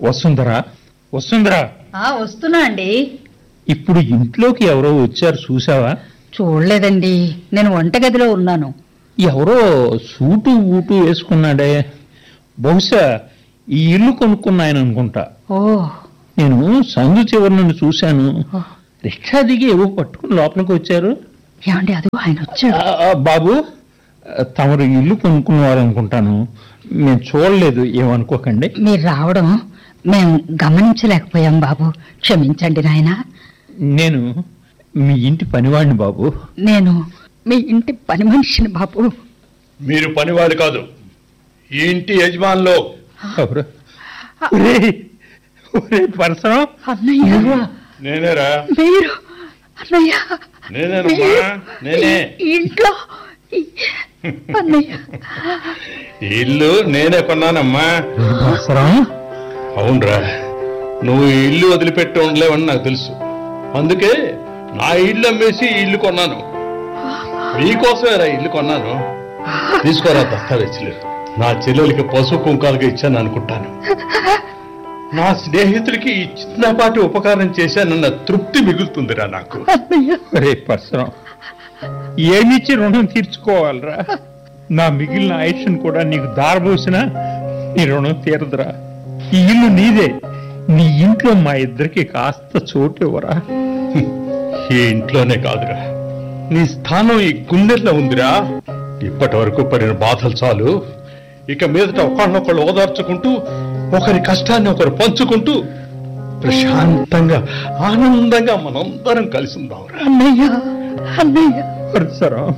వసుంధరా వసుంధరా ఆ వస్తున్నా అండి ఇప్పుడు ఇంట్లోకి ఎవరో వచ్చారు చూసావా చూడలేదండి నేను వంటగదిలో ఉన్నాను ఎవరో సూటు ఊటు వేసుకున్నాడే బహుశా ఈ ఇల్లు కొనుక్కున్న ఆయన అనుకుంటా ఓ నేను సందు చివరి నుండి చూశాను ఓ. రిక్షా దిగి ఏవో పట్టుకుని లోపలికి వచ్చారు ఏమండి అదిగో ఆయన వచ్చాడు ఆ, ఆ, బాబు ఆ, తమరు ఇల్లు కొనుక్కున్నవారు అనుకుంటాను మేము చూడలేదు ఏమనుకోకండి మీరు రావడం మేము గమనించలేకపోయాం బాబు క్షమించండి నాయన నేను మీ ఇంటి పనివాడిని బాబు నేను మీ ఇంటి పని మనిషిని బాబు మీరు పనివాడు కాదు ఈ ఇంటి యజమానులు ఎవరు ఒరేయ్, ఒరేయ్ పరసరం అన్నయ్య నేనేరా మీరు అన్నయ్య నేనేనమ్మా నేనే ఈ ఇంట్లో ఈ- అన్నయ్య ఈ ఇల్లు నేనే కొన్నానమ్మా పరసరం అవునరా నువ్వు ఈ ఇల్లు వదిలిపెట్టి ఉండలేవని నాకు తెలుసు అందుకే నా ఇల్లు అమ్మేసి ఈ ఇల్లు కొన్నాను నీకోసమేరా ఇల్లు కొన్నాను తీసుకోరా దస్తావేజీలు నా చెల్లెలకి పసుపు కుంకాలుగా ఇచ్చాను అనుకుంటాను నా స్నేహితుడికి ఈ చిన్నపాటి ఉపకారం చేశానన్న తృప్తి మిగులుతుందిరా నాకు అన్నయ్య ఒరే పరసరం ఏమిచ్చి రుణం తీర్చుకోవాలరా నా మిగిలిన ఆయుష్ను కూడా నీకు దారబోసినా నీ రుణం తీరదురా ఈ ఇల్లు నీదే నీ ఇంట్లో మా ఇద్దరికి కాస్త చోటు ఇవ్వరా ఈ ఇంట్లోనే కాదురా నీ స్థానం ఈ గుండెల్లో ఉందిరా ఇప్పటి వరకు పడిన బాధలు చాలు ఇక మీదట ఒకళ్ళనొకళ్ళు ఓదార్చుకుంటూ ఒకరి కష్టాన్ని ఒకరు పంచుకుంటూ ప్రశాంతంగా ఆనందంగా మనందరం కలిసి ఉందాంరా అన్నయ్య అన్నయ్య పరసరం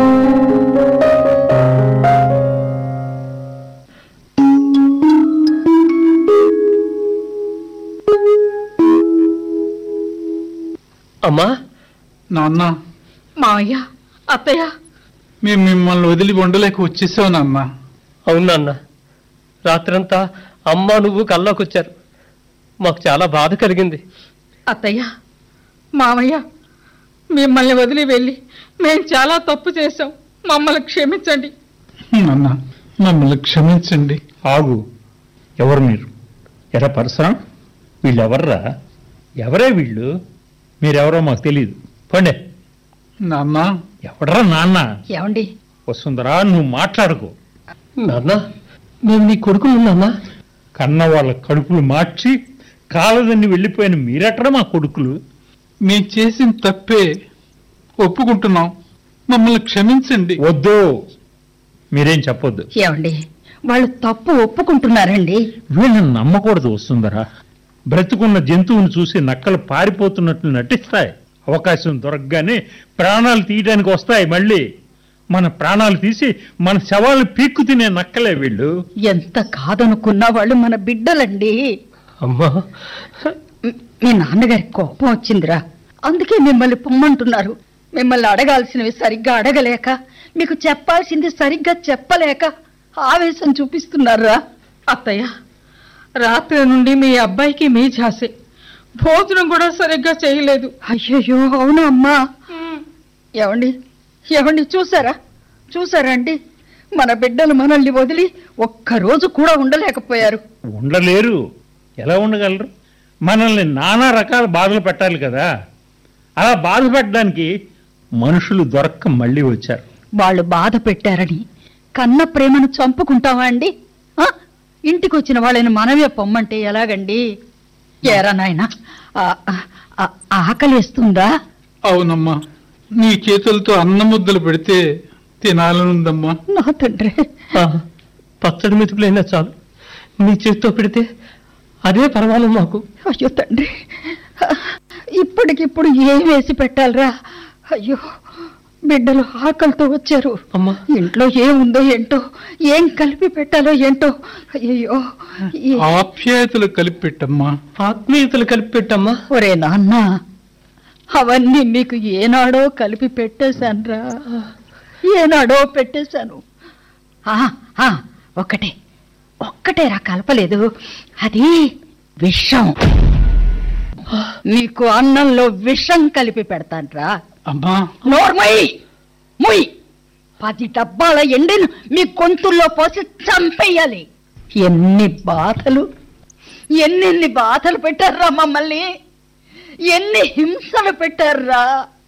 అమ్మా నాన్న మావయ్య అత్తయ్య మేము మిమ్మల్ని వదిలి ఉండలేక వచ్చేసావు నాన్న అవునా అన్న రాత్రంతా అమ్మ నువ్వు కల్లోకి వచ్చారు మాకు చాలా బాధ కలిగింది అత్తయ్య మామయ్య మిమ్మల్ని వదిలి వెళ్ళి మేము చాలా తప్పు చేశాం మమ్మల్ని క్షమించండి నాన్న మమ్మల్ని క్షమించండి ఆగు ఎవరు మీరు ఎరా పరసరం వీళ్ళెవర్రా ఎవరే వీళ్ళు మీరెవరో మాకు తెలియదు పండే నాన్న ఎవడరా నాన్న ఏమండి వసుంధరా నువ్వు మాట్లాడుకో నాన్న మేము నీ కొడుకులు నాన్న కన్న వాళ్ళ కడుపులు మార్చి కాలదని వెళ్ళిపోయిన మీరెక్కడ మా కొడుకులు మేము చేసిన తప్పే ఒప్పుకుంటున్నాం మమ్మల్ని క్షమించండి వద్దు మీరేం చెప్పొద్దు ఏమండి వాళ్ళు తప్పు ఒప్పుకుంటున్నారండి వీళ్ళని నమ్మకూడదు వస్తుందరా బ్రతుకున్న జంతువుని చూసి నక్కలు పారిపోతున్నట్లు నటిస్తాయి అవకాశం దొరకగానే ప్రాణాలు తీయడానికి వస్తాయి మళ్ళీ మన ప్రాణాలు తీసి మన శవాలు పీక్కు తినే నక్కలే వీళ్ళు ఎంత కాదనుకున్నా వాళ్ళు మన బిడ్డలండి అమ్మా మ్- మీ నాన్నగారికి కోపం వచ్చిందిరా అందుకే మిమ్మల్ని పొమ్మంటున్నారు మిమ్మల్ని అడగాల్సినవి సరిగ్గా అడగలేక మీకు చెప్పాల్సింది సరిగ్గా చెప్పలేక ఆవేశం చూపిస్తున్నారా అత్తయ్య రాత్రి నుండి మీ అబ్బాయికి మీ ఝాసే భోజనం కూడా సరిగ్గా చేయలేదు అయ్యయ్యో అవునా అమ్మా ఏమండి ఏమండి చూసారా చూసారా అండి మన బిడ్డలు మనల్ని వదిలి ఒక్కరోజు కూడా ఉండలేకపోయారు ఉండలేరు ఎలా ఉండగలరు మనల్ని నానా రకాల బాధలు పెట్టాలి కదా అలా బాధ పెట్టడానికి మనుషులు దొరక్క మళ్ళీ వచ్చారు వాళ్ళు బాధ పెట్టారని కన్న ప్రేమను చంపుకుంటావా అండి ఆ? ఇంటికి వచ్చిన వాళ్ళని మనమే పొమ్మంటే ఎలాగండి ఏరా నాయన ఆకలిస్తుందా అవునమ్మా నీ చేతులతో అన్న ముద్దలు పెడితే తినాలనుందమ్మా నా తండ్రి ఆ, పచ్చడి మెతుకులైనా చాలు నీ చేతితో పెడితే అదే పర్వాలేదు మాకు అయ్యో తండ్రి ఇప్పటికిప్పుడు ఏం వేసి పెట్టాలరా అయ్యో బిడ్డలు ఆకలితో వచ్చారు అమ్మా ఇంట్లో ఏముందో ఏంటో ఏం కలిపి పెట్టాలో ఏంటో అయ్యో ఈ- ఆప్యాయతలు కలిపి పెట్టమ్మా ఆత్మీయతలు కలిపి పెట్టమ్మా ఒరే నాన్న అవన్నీ నీకు ఏనాడో కలిపి పెట్టేశానురా ఏనాడో పెట్టేశాను ఆ, ఆ, ఒక్కటే ఒక్కటే రా కలపలేదు అది విషం నీకు అన్నంలో విషం కలిపి పెడతాన్రా అమ్మా నోర్మయ్ ముయ్ పది డబ్బాల ఎండిన మీ గొంతుల్లో పోసి చంపేయాలి ఎన్ని బాధలు ఎన్నెన్ని బాధలు పెట్టారా మమ్మల్ని ఎన్ని హింసలు పెట్టారా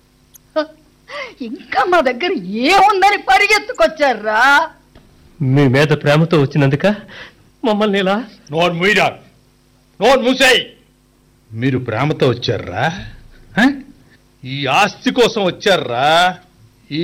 ఇంకా మా దగ్గర ఏముందని పరిగెత్తుకొచ్చారా మీ మీద ప్రేమతో వచ్చినందుక మమ్మల్ని ఇలా నోరు మూయరా నోరు మూసాయి మీరు ప్రేమతో వచ్చారా హ? ఈ ఆస్తి కోసం వచ్చారా